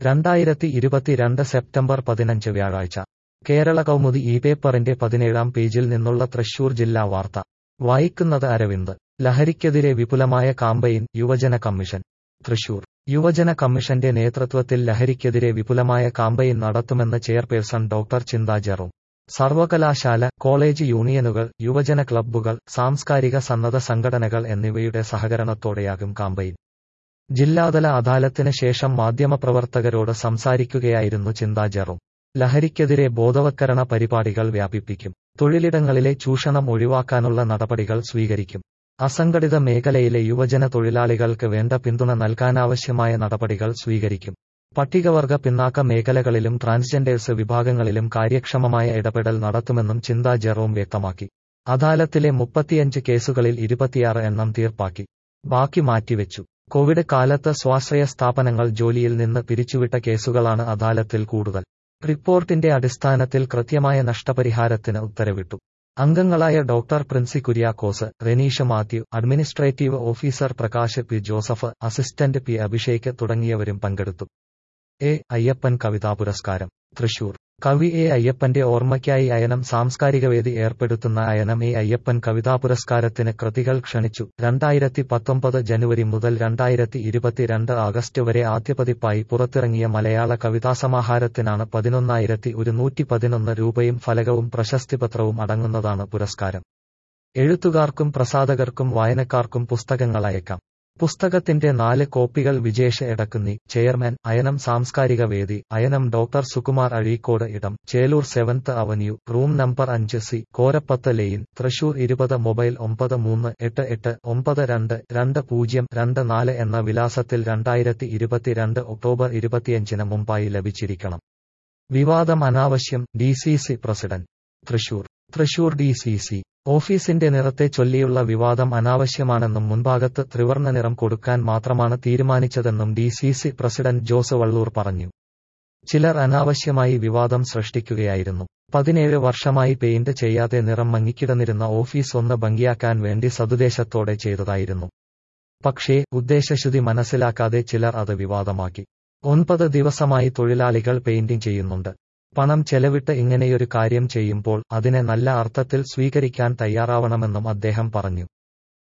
രണ്ടായിരത്തി ഇരുപത്തിരണ്ട് സെപ്റ്റംബർ പതിനഞ്ച് വ്യാഴാഴ്ച കേരള കൗമുദി ഈ പേപ്പറിന്റെ പതിനേഴാം പേജിൽ നിന്നുള്ള തൃശൂർ ജില്ലാ വാർത്ത വായിക്കുന്നത് അരവിന്ദ് ലഹരിക്കെതിരെ വിപുലമായ കാമ്പയിൻ യുവജന കമ്മീഷൻ തൃശൂർ യുവജന കമ്മീഷന്റെ നേതൃത്വത്തിൽ ലഹരിക്കെതിരെ വിപുലമായ കാമ്പയിൻ നടത്തുമെന്ന് ചെയർപേഴ്സൺ ഡോക്ടർ ചിന്താ ജെറോം സർവകലാശാല കോളേജ് യൂണിയനുകൾ യുവജന ക്ലബ്ബുകൾ സാംസ്കാരിക സന്നദ്ധ സംഘടനകൾ എന്നിവയുടെ സഹകരണത്തോടെയാകും കാമ്പയിൻ ജില്ലാതല അദാലത്തിന് ശേഷം മാധ്യമപ്രവർത്തകരോട് സംസാരിക്കുകയായിരുന്നു ചിന്താ ജെറോം ലഹരിക്കെതിരെ ബോധവത്കരണ പരിപാടികൾ വ്യാപിപ്പിക്കും തൊഴിലിടങ്ങളിലെ ചൂഷണം ഒഴിവാക്കാനുള്ള നടപടികൾ സ്വീകരിക്കും അസംഘടിത മേഖലയിലെ യുവജന തൊഴിലാളികൾക്ക് വേണ്ട പിന്തുണ നൽകാനാവശ്യമായ നടപടികൾ സ്വീകരിക്കും പട്ടികവർഗ പിന്നാക്ക മേഖലകളിലും ട്രാൻസ്ജെൻഡേഴ്സ് വിഭാഗങ്ങളിലും കാര്യക്ഷമമായ ഇടപെടൽ നടത്തുമെന്നും ചിന്താ ജെറോം വ്യക്തമാക്കി അദാലത്തിലെ മുപ്പത്തിയഞ്ച് കേസുകളിൽ ഇരുപത്തിയാറ് എണ്ണം തീർപ്പാക്കി ബാക്കി മാറ്റിവെച്ചു കോവിഡ് കാലത്ത് സ്വാശ്രയ സ്ഥാപനങ്ങൾ ജോലിയിൽ നിന്ന് പിരിച്ചുവിട്ട കേസുകളാണ് അദാലത്തിൽ കൂടുതൽ റിപ്പോർട്ടിന്റെ അടിസ്ഥാനത്തിൽ കൃത്യമായ നഷ്ടപരിഹാരത്തിന് ഉത്തരവിട്ടു അംഗങ്ങളായ doctor Princy Kuriakose Reneesha Mathew administrative officer Prakash P Joseph assistant P Abhishek തുടങ്ങിയവരും പങ്കെടുത്തു എ അയ്യപ്പൻ കവിതാ പുരസ്കാരം തൃശൂർ കവി എ അയ്യപ്പന്റെ ഓർമ്മയ്ക്കായി അയനം സാംസ്കാരികവേദി ഏർപ്പെടുത്തുന്ന അയനം എ അയ്യപ്പൻ കവിതാ പുരസ്കാരത്തിന് കൃതികൾ ക്ഷണിച്ചു രണ്ടായിരത്തി പത്തൊമ്പത് ജനുവരി മുതൽ രണ്ടായിരത്തി ഇരുപത്തിരണ്ട് ആഗസ്റ്റ് വരെ ആദ്യപതിപ്പായി പുറത്തിറങ്ങിയ മലയാള കവിതാസമാഹാരത്തിനാണ് പതിനൊന്നായിരത്തി ഒരുന്നൂറ്റി പതിനൊന്ന് രൂപയും ഫലകവും പ്രശസ്തിപത്രവും അടങ്ങുന്നതാണ് പുരസ്കാരം എഴുത്തുകാർക്കും പ്രസാധകർക്കും വായനക്കാർക്കും പുസ്തകങ്ങൾ അയക്കാം പുസ്തകത്തിന്റെ നാല് കോപ്പികൾ വിജേഷ് എടക്കുന്നി ചെയർമാൻ അയനം സാംസ്കാരിക വേദി അയനം ഡോക്ടർ സുകുമാർ അഴീക്കോട് ഇടം Chelur seventh avenue room number അഞ്ച് സി കോരപ്പത്ത് ലെയിൻ തൃശൂർ ഇരുപത് മൊബൈൽ ഒമ്പത് മൂന്ന് എട്ട് എട്ട് ഒമ്പത് രണ്ട് രണ്ട് പൂജ്യം രണ്ട് നാല് എന്ന വിലാസത്തിൽ രണ്ടായിരത്തി ഇരുപത്തിരണ്ട് ഒക്ടോബർ ഇരുപത്തിയഞ്ചിന് മുമ്പായി ലഭിച്ചിരിക്കണം വിവാദം അനാവശ്യം D C C president Thrissur Thrissur D C C ഓഫീസിന്റെ നിറത്തെ ചൊല്ലിയുള്ള വിവാദം അനാവശ്യമാണെന്നും മുൻഭാഗത്ത് ത്രിവർണ്ണ നിറം കൊടുക്കാൻ മാത്രമാണ് തീരുമാനിച്ചതെന്നും D C C president Jose Vallur പറഞ്ഞു ചിലർ അനാവശ്യമായി വിവാദം സൃഷ്ടിക്കുകയായിരുന്നു പതിനേഴ് വർഷമായി പെയിന്റ് ചെയ്യാതെ നിറം മങ്ങിക്കിടന്നിരുന്ന ഓഫീസ് ഒന്ന് ഭംഗിയാക്കാൻ വേണ്ടി സതുദ്ദേശത്തോടെ ചെയ്തതായിരുന്നു പക്ഷേ ഉദ്ദേശശുദ്ധി മനസ്സിലാക്കാതെ ചിലർ അത് വിവാദമാക്കി ഒൻപത് ദിവസമായി തൊഴിലാളികൾ പെയിന്റിംഗ് ചെയ്യുന്നുണ്ട് പണം ചെലവിട്ട് ഇങ്ങനെയൊരു കാര്യം ചെയ്യുമ്പോൾ അതിനെ നല്ല അർത്ഥത്തിൽ സ്വീകരിക്കാൻ തയ്യാറാവണമെന്നും അദ്ദേഹം പറഞ്ഞു